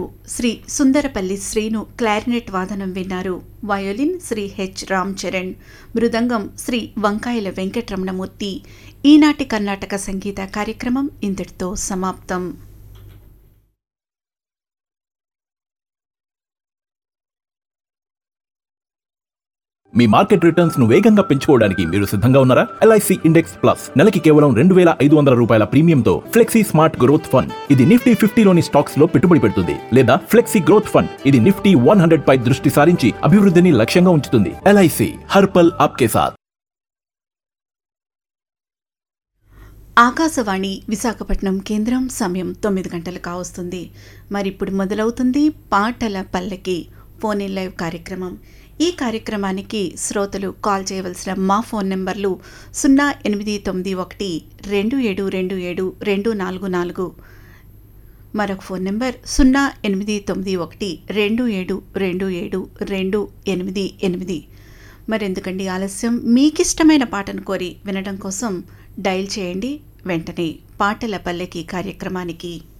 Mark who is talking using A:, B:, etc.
A: Shri Sundarapalli Srinu clarinet వాదనం విన్నారు violin Shri H Ram Charan మృదంగం శ్రీ వంకాయల వెంకటరమణమూర్తి ఈనాటి కర్ణాటక సంగీత కార్యక్రమం ఇంతటితో సమాప్తం
B: మీ మార్కెట్ రిటర్న్స్ ను వేగంగా పెంచుకోవడానికి మీరు సిద్ధంగా ఉన్నారా ఎల్ఐసి ఇండెక్స్ ప్లస్ నెలకి కేవలం రెండు వేల ఐదు వందల రూపాయల ప్రీమియంతో ఫ్లెక్సీ స్మార్ట్ గ్రోత్ ఫండ్ ఇది నిఫ్టీ ఫిఫ్టీలోని స్టాక్స్ లో పెట్టుబడి పెడుతుంది లేదా ఫ్లెక్సీ గ్రోత్ ఫండ్ ఇది నిఫ్టీ వన్ హండ్రెడ్ పై దృష్టి సారించి అభివృద్ధిని లక్ష్యంగా ఉంచుతుంది ఎల్ఐసి హర్పల్ ఆప్కే సాత్
A: ఆకాశవాణి విశాఖపట్నం కేంద్రం సమయం తొమ్మిది గంటలు కావస్తుంది మరి ఇప్పుడు మొదలవుతుంది పాటల పల్లకి ఫోన్ ఇన్ లైవ్ కార్యక్రమం ఈ కార్యక్రమానికి శ్రోతలు కాల్ చేయవలసిన మా ఫోన్ నెంబర్లు సున్నా ఎనిమిది తొమ్మిది ఒకటి రెండు ఏడు రెండు ఏడు రెండు నాలుగు నాలుగు మరొక ఫోన్ నెంబర్ సున్నా ఎనిమిది తొమ్మిది ఒకటి రెండు ఏడు రెండు ఏడు రెండు ఎనిమిది ఎనిమిది మరెందుకండి ఆలస్యం మీకిష్టమైన పాటను కోరి వినడం కోసం డయల్ చేయండి వెంటనే పాటల పల్లెకి కార్యక్రమానికి